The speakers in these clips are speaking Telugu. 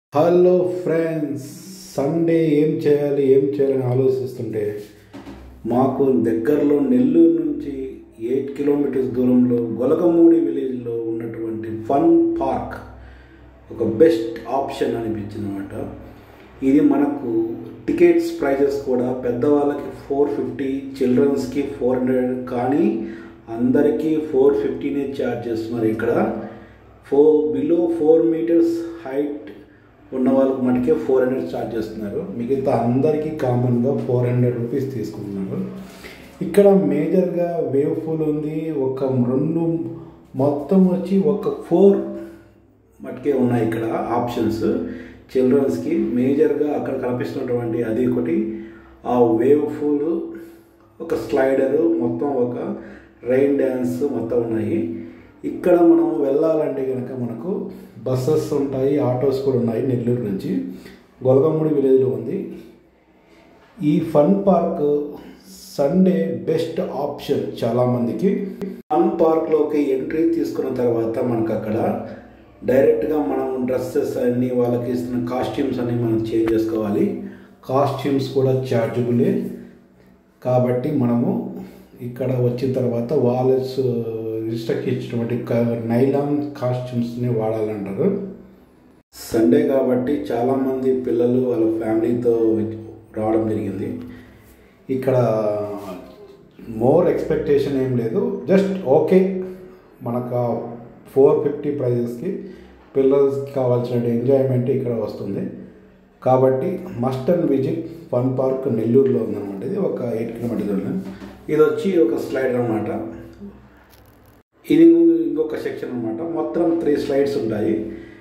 హలో ఫ్రెండ్స్ సండే ఏం చేయాలి ఏం చేయాలని ఆలోచిస్తుంటే మాకు దగ్గరలో నెల్లూరు నుంచి ఎయిట్ కిలోమీటర్స్ దూరంలో గొలగమూడి విలేజ్లో ఉన్నటువంటి ఫన్ పార్క్ ఒక బెస్ట్ ఆప్షన్ అనిపించింది అనమాట ఇది మనకు టికెట్స్ ప్రైజెస్ కూడా పెద్దవాళ్ళకి ఫోర్ ఫిఫ్టీ చిల్డ్రన్స్కి ఫోర్ హండ్రెడ్ కానీ అందరికీ ఫోర్ ఫిఫ్టీనే ఛార్జ్ చేస్తున్నారు ఇక్కడ four below four meters height ఉన్న వాళ్ళకి మటుకే ఫోర్ హండ్రెడ్ ఛార్జ్ చేస్తున్నారు మిగతా అందరికీ కామన్గా ఫోర్ హండ్రెడ్ రూపీస్ తీసుకుంటున్నారు ఇక్కడ మేజర్గా వేవ్ పూల్ ఉంది ఒక రెండు మొత్తం వచ్చి ఒక ఫోర్ మటుకే ఉన్నాయి ఇక్కడ ఆప్షన్స్ చిల్డ్రన్స్కి మేజర్గా అక్కడ కనిపిస్తున్నటువంటి అది ఒకటి ఆ వేవ్ పూల్ ఒక స్లైడరు మొత్తం ఒక రైన్ డ్యాన్స్ మొత్తం ఉన్నాయి ఇక్కడ మనం వెళ్ళాలంటే కనుక మనకు బస్సెస్ ఉంటాయి ఆటోస్ కూడా ఉన్నాయి నెల్లూరు నుంచి గొలగమ్మడి విలేజ్లో ఉంది ఈ fun park Sunday best option చాలామందికి ఫన్ పార్క్లోకి ఎంట్రీ తీసుకున్న తర్వాత మనకు అక్కడ డైరెక్ట్గా మనం డ్రెస్సెస్ అన్నీ వాళ్ళకి ఇస్తున్న కాస్ట్యూమ్స్ అన్నీ మనం చేంజ్ చేసుకోవాలి కాస్ట్యూమ్స్ కూడా ఛార్జబులే కాబట్టి మనము ఇక్కడ వచ్చిన తర్వాత వాలెట్స్ రిజిస్టర్కి ఇచ్చినటువంటి నైలాన్ కాస్ట్యూమ్స్ని వాడాలంటారు సండే కాబట్టి చాలామంది పిల్లలు వాళ్ళ ఫ్యామిలీతో రావడం జరిగింది ఇక్కడ మోర్ ఎక్స్పెక్టేషన్ ఏం లేదు జస్ట్ ఓకే మనకు ఫోర్ ఫిఫ్టీ ప్రైజెస్కి పిల్లలకి కావాల్సిన ఎంజాయ్మెంట్ ఇక్కడ వస్తుంది కాబట్టి must and visit fun park నెల్లూరులో ఉందన్నమాట ఇది ఒక ఎయిట్ కిలోమీటర్స్ దూరం ఇది వచ్చి ఒక స్లైడ్ అనమాట ఇది ఇంకొక సెక్షన్ అనమాట మొత్తం త్రీ స్లైడ్స్ ఉంటాయి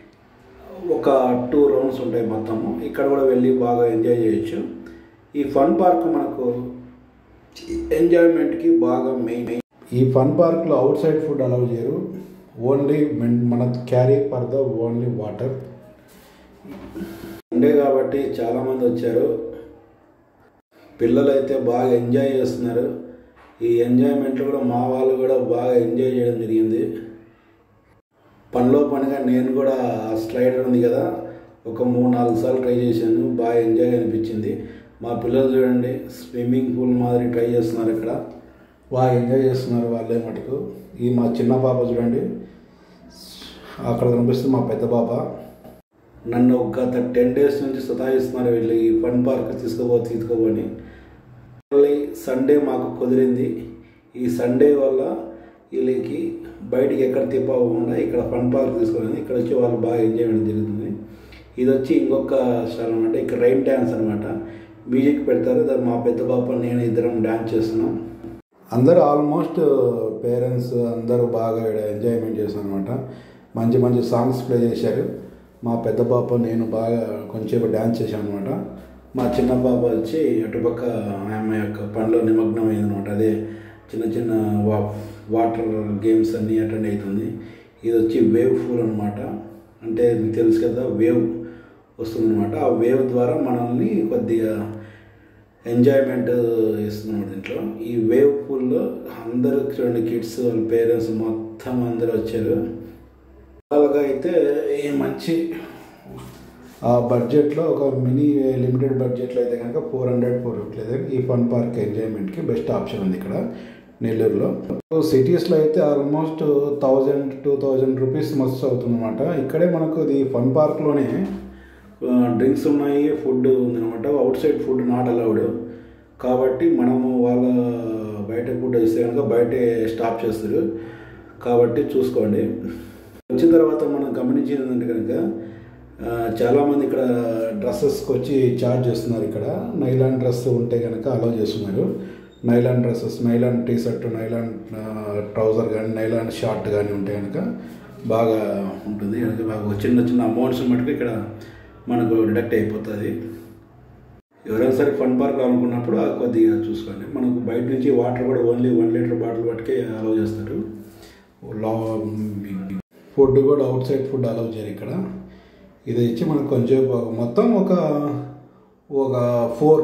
ఒక టూ రౌండ్స్ ఉంటాయి మొత్తము ఇక్కడ కూడా వెళ్ళి బాగా ఎంజాయ్ చేయొచ్చు ఈ ఫన్ పార్క్ మనకు ఎంజాయ్మెంట్కి బాగా మెయిన్ ఈ ఫన్ పార్క్లో అవుట్ సైడ్ ఫుడ్ అలౌ చేయరు ఓన్లీ మన carry for the only water Sunday కాబట్టి చాలామంది వచ్చారు పిల్లలు అయితే బాగా ఎంజాయ్ చేస్తున్నారు ఈ ఎంజాయ్మెంట్లో కూడా మా వాళ్ళు కూడా బాగా ఎంజాయ్ చేయడం జరిగింది పనిలో పనిగా నేను కూడా ఆ స్లైడర్ ఉంది కదా ఒక మూడు నాలుగు సార్లు ట్రై చేశాను బాగా ఎంజాయ్ అనిపించింది మా పిల్లలు చూడండి స్విమ్మింగ్ పూల్ మాదిరి ట్రై చేస్తున్నారు ఇక్కడ బాగా ఎంజాయ్ చేస్తున్నారు వాళ్ళే మటుకు ఈ మా చిన్న పాప చూడండి అక్కడ కనిపిస్తుంది మా పెద్ద పాప నన్ను గత టెన్ డేస్ నుంచి సతాయిస్తున్నారు వీళ్ళు ఈ ఫన్ పార్క్ తీసుకోబో తీసుకోబోని మళ్ళీ సండే మాకు కుదిరింది ఈ సండే వల్ల వీళ్ళకి బయటికి ఎక్కడ తిప్పకుండా ఇక్కడ ఫన్ పార్క్ తీసుకుని ఇక్కడ వచ్చి వాళ్ళు బాగా ఎంజాయ్ చేయడం జరుగుతుంది ఇది వచ్చి ఇంకొక స్థలం అనమాట ఇక్కడ రైన్ డ్యాన్స్ అనమాట మ్యూజిక్ పెడతారు దాన్ని మా పెద్ద పాప నేను ఇద్దరం డ్యాన్స్ చేస్తున్నాం అందరూ ఆల్మోస్ట్ పేరెంట్స్ అందరూ బాగా ఎంజాయ్మెంట్ చేస్తాం అనమాట మంచి మంచి సాంగ్స్ ప్లే చేశారు మా పెద్ద పాప నేను బాగా కొంచెం డ్యాన్స్ చేశాను అనమాట మా చిన్న పాప వచ్చి అటుపక్క ఆమె యొక్క పనిలో నిమగ్నం అయిందనమాట అదే చిన్న చిన్న వా వాటర్ గేమ్స్ అన్నీ అటెండ్ అవుతుంది ఇది వచ్చి వేవ్ ఫూల్ అనమాట అంటే మీకు తెలుసు కదా వేవ్ వస్తుందన్నమాట ఆ వేవ్ ద్వారా మనల్ని కొద్దిగా ఎంజాయ్మెంట్ ఇస్తుంది దీంట్లో ఈ వేవ్ పూల్లో అందరూ చూడండి కిడ్స్ వాళ్ళ పేరెంట్స్ మొత్తం అందరూ వచ్చారు అలాగా అయితే ఈ మంచి ఆ బడ్జెట్లో ఒక మినీ లిమిటెడ్ బడ్జెట్లో అయితే కనుక ఫోర్ హండ్రెడ్ ఫోర్ ఫిఫ్టీ అయితే ఈ ఫన్ పార్క్ ఎంజాయ్మెంట్కి బెస్ట్ ఆప్షన్ ఉంది ఇక్కడ నెల్లూరులో సిటీస్లో అయితే almost thousand two thousand rupees మస్తు అవుతుందన్నమాట ఇక్కడే మనకు ఇది ఫన్ పార్క్లోనే డ్రింక్స్ ఉన్నాయి ఫుడ్ ఉందన్నమాట outside food not allowed కాబట్టి మనము వాళ్ళ బయట ఫుడ్ ఇస్తే కనుక బయటే స్టాప్ చేస్తారు కాబట్టి చూసుకోండి వచ్చిన తర్వాత మనం గమనించింది ఏంటంటే కనుక చాలామంది ఇక్కడ డ్రెస్సెస్కి వచ్చి ఛార్జ్ చేస్తున్నారు ఇక్కడ నైలాన్ డ్రెస్ ఉంటే కనుక అలౌ చేస్తున్నారు nylon dresses nylon T shirt nylon trouser కానీ నైలాన్ షార్ట్ కానీ ఉంటే కనుక బాగా ఉంటుంది కనుక బాగా చిన్న చిన్న అమౌంట్స్ మటుకు ఇక్కడ మనకు డిడక్ట్ అయిపోతుంది ఎవరైనా సరే ఫన్ పార్క్ అనుకున్నప్పుడు కొద్దిగా చూసుకోండి మనకు బయట నుంచి వాటర్ కూడా ఓన్లీ వన్ లీటర్ బాటిల్ పట్టుకే అలౌ చేస్తారు లా ఫుడ్ కూడా అవుట్ సైడ్ ఫుడ్ అలౌ చేయరు ఇక్కడ ఇది ఇచ్చి మనకు కొంచెం మొత్తం ఒక ఒక ఫోర్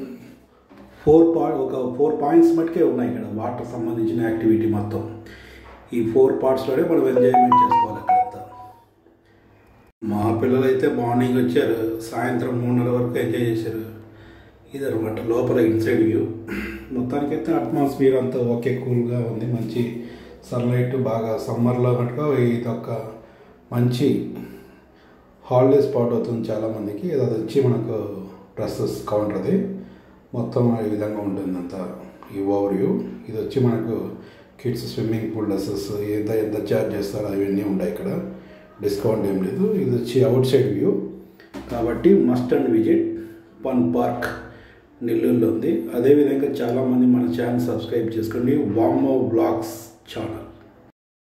ఫోర్ పా ఒక ఫోర్ పాయింట్స్ మట్టుకే ఉన్నాయి ఇక్కడ వాటర్ సంబంధించిన యాక్టివిటీ మొత్తం ఈ ఫోర్ పార్ట్స్లోనే మనం ఎంజాయ్మెంట్ చేసుకోవాలి అక్కడంతా మా పిల్లలు అయితే మార్నింగ్ వచ్చారు సాయంత్రం మూడున్నర వరకు ఎంజాయ్ చేశారు ఇది అనమాట లోపల ఇన్సైడ్ వ్యూ మొత్తానికైతే అట్మాస్ఫియర్ అంతా ఓకే కూల్గా ఉంది మంచి సన్లైట్ బాగా సమ్మర్లో మటుకు ఇది ఒక మంచి హాలిడే స్పాట్ అవుతుంది చాలామందికి ఇది అది వచ్చి మనకు డ్రెస్సెస్ కౌంటర్ది మొత్తం ఈ విధంగా ఉంటుంది అంతా ఈ ఓవర్ వ్యూ ఇది వచ్చి మనకు కిడ్స్ స్విమ్మింగ్ పూల్ డ్రెస్సెస్ ఎంత ఎంత ఛార్జ్ చేస్తారో అవన్నీ ఉంటాయి ఇక్కడ డిస్కౌంట్ ఏం లేదు ఇది వచ్చి అవుట్ సైడ్ వ్యూ కాబట్టి must and visit fun park నెల్లూరులో ఉంది అదేవిధంగా చాలామంది మన ఛానల్ సబ్స్క్రైబ్ చేసుకోండి వామో బ్లాగ్స్ ఛానల్